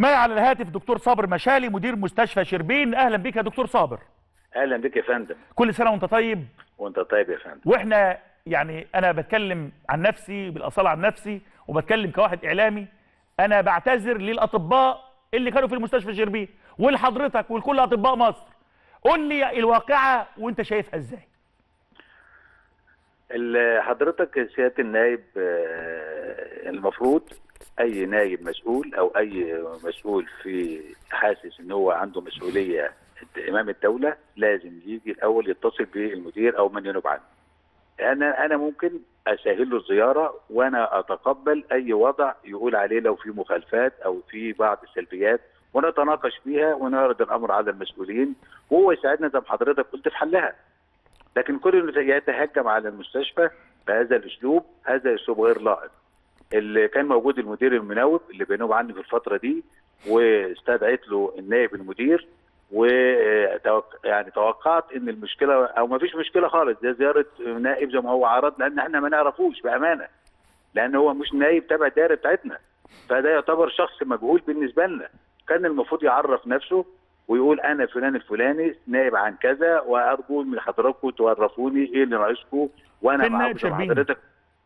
معي على الهاتف دكتور صابر مشالي مدير مستشفى شربين اهلا بك يا دكتور صابر اهلا بك يا فندم كل سنه وانت طيب وانت طيب يا فندم واحنا يعني انا بتكلم عن نفسي بالاصاله عن نفسي وبتكلم كواحد اعلامي انا بعتذر للاطباء اللي كانوا في المستشفى شربين ولحضرتك ولكل اطباء مصر قول لي الواقعه وانت شايفها ازاي ال- حضرتك سياده النائب آه، المفروض اي نائب مسؤول او اي مسؤول في حاسس ان هو عنده مسؤوليه امام الدوله لازم يجي الاول يتصل بالمدير او من ينوب عنه انا انا ممكن اسهل له الزياره وانا اتقبل اي وضع يقول عليه لو في مخالفات او في بعض السلبيات ونتناقش فيها ونعرض الامر على المسؤولين وهو يساعدنا زي ما حضرتك قلت في حلها لكن كل اللي يتهجم على المستشفى بهذا الاسلوب هذا اسلوب غير لائق اللي كان موجود المدير المناوب اللي بينوب عني في الفتره دي واستدعيت له النائب المدير و يعني توقعت ان المشكله او ما فيش مشكله خالص ده زياره نائب زي ما هو عرض لان احنا ما نعرفوش بامانه لان هو مش نائب تبع الدائره بتاعتنا فده يعتبر شخص مجهول بالنسبه لنا كان المفروض يعرف نفسه ويقول انا فلان الفلاني نائب عن كذا وارجو من حضراتكم تعرفوني ايه اللي ناقصكم وانا فين نائب معاكم زي ما شربين؟ حضرتك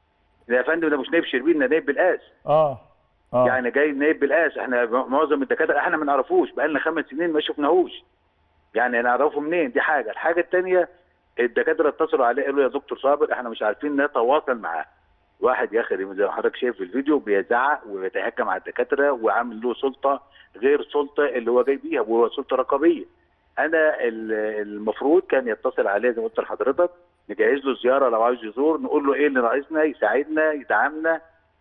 يا فندم ده مش نائب شربين ده نائب بالقاس اه اه يعني جاي نائب بالقاس احنا معظم الدكاتره احنا ما نعرفوش بقالنا خمس سنين ما شفناهوش يعني نعرفه منين دي حاجه الحاجه الثانيه الدكاتره اتصلوا عليه قالوا يا دكتور صابر احنا مش عارفين نتواصل معاه واحد يا اخي زي ما حضرتك شايف في الفيديو بيزعق وبيتهكم على الدكاتره وعامل له سلطه غير سلطه اللي هو جاي بيها وهو سلطه رقابيه انا ال- المفروض كان يتصل عليه زي ما قلت لحضرتك نجهز له زياره لو عاوز يزور نقول له ايه اللي ناقصنا يساعدنا يدعمنا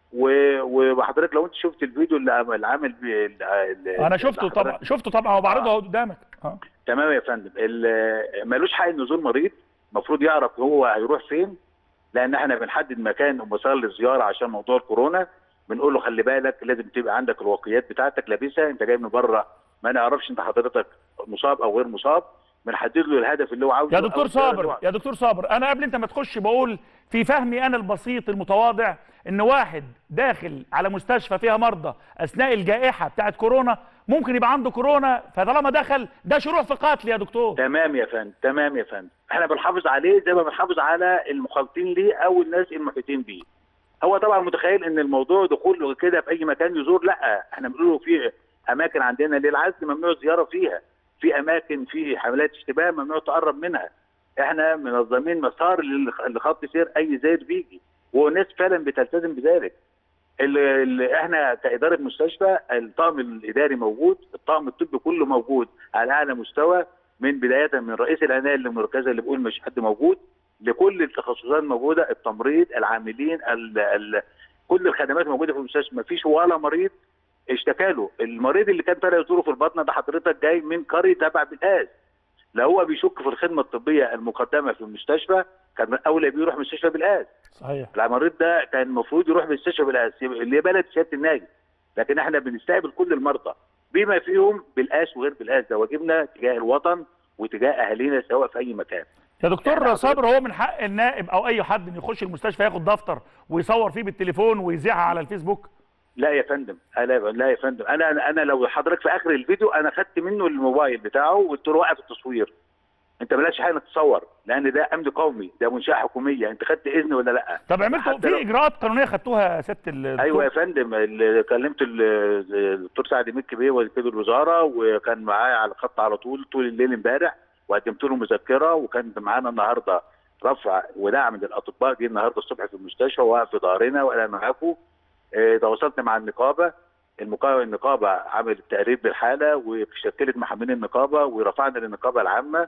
و- وحضرتك لو انت شفت الفيديو اللي عم- اللي عامل بي- ال- ال- انا شفته اللي طبعا حضرتك- شفته طبعا وبعرضه اهو قدامك اه تمام يا فندم ال- ملوش حق انه يزور مريض المفروض يعرف هو هيروح فين لان احنا بنحدد مكان ومسار للزياره عشان موضوع الكورونا بنقول له خلي بالك لازم تبقى عندك الواقيات بتاعتك لابسها انت جاي من بره ما نعرفش انت حضرتك مصاب او غير مصاب بنحدد له الهدف اللي هو عاوزه يا أو دكتور الزيارة اللي صابر هو- يا دكتور صابر انا قبل انت ما تخش بقول في فهمي انا البسيط المتواضع ان واحد داخل على مستشفى فيها مرضى اثناء الجائحه بتاعت كورونا ممكن يبقى عنده كورونا فطالما دخل ده شروع في قتل يا دكتور تمام يا فندم تمام يا فندم احنا بنحافظ عليه زي ما بنحافظ على المخالطين ليه او الناس المحيطين بيه هو طبعا متخيل ان الموضوع دخول كده في اي مكان يزور لا احنا بنقول له في اماكن عندنا للعزل ممنوع الزياره فيها في اماكن في حملات اشتباه ممنوع تقرب منها احنا منظمين مسار للخ- لخط سير اي زائر بيجي والناس فعلا بتلتزم بذلك اللي اللي احنا كاداره مستشفى الطاقم الاداري موجود الطاقم الطبي كله موجود على اعلى مستوى من بدايه من رئيس العنايه المركزه اللي بيقول مش حد موجود لكل التخصصات موجوده التمريض العاملين ال ال كل الخدمات موجوده في المستشفى ما فيش ولا مريض اشتكى له المريض اللي كان طالع يزوره في البطنه ده حضرتك جاي من قريه تبع بالقاس لا هو بيشك في الخدمه الطبيه المقدمه في المستشفى كان اولى بيه يروح مستشفى بالقاس صحيح المريض ده كان المفروض يروح مستشفى بالقاس اللي هي بلد سياده النايب لكن احنا بنستقبل كل المرضى بما فيهم بالقاس وغير بالقاس ده واجبنا تجاه الوطن وتجاه اهالينا سواء في اي مكان يا دكتور يعني صابر هو من حق النائب او اي حد ان يخش المستشفى ياخد دفتر ويصور فيه بالتليفون ويذيعها على الفيسبوك لا يا فندم لا لا يا فندم انا انا لو حضرتك في اخر الفيديو انا خدت منه الموبايل بتاعه وقلت له وقف التصوير انت مالكش حاجه تتصور لان ده امن قومي ده منشاه حكوميه انت خدت اذن ولا لا طب عملتوا حتى في لو- اجراءات قانونيه خدتوها يا سياده الدكتور ايوه يا فندم اللي كلمت ال- الدكتور سعد مكي بيه وكيل الوزاره وكان معايا على الخط على طول طول الليل امبارح وقدمت له مذكره وكان معانا النهارده رفع ودعم للاطباء جه النهارده الصبح في المستشفى وواقف في ظهرنا وانا معاكم اه، تواصلت مع النقابه المقا- النقابه عملت تقرير بالحاله وشكلت محامين النقابه ورفعنا للنقابه العامه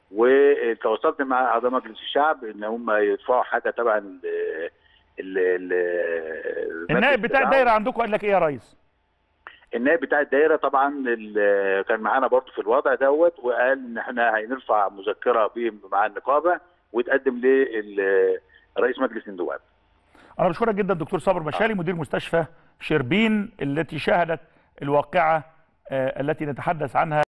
وتواصلت مع اعضاء مجلس الشعب ان هم يدفعوا حاجه تبع ال ال ال النائب بتاع الدايره عندكم قال لك ايه يا ريس النائب بتاع الدائره طبعا ال- كان معانا برضه في الوضع دوت وقال ان احنا هنرفع مذكره بيه مع النقابه وتقدم لرئيس مجلس النواب انا بشكرك جدا دكتور صابر مشالي مدير مستشفى شربين التي شهدت الواقعه آه، التي نتحدث عنها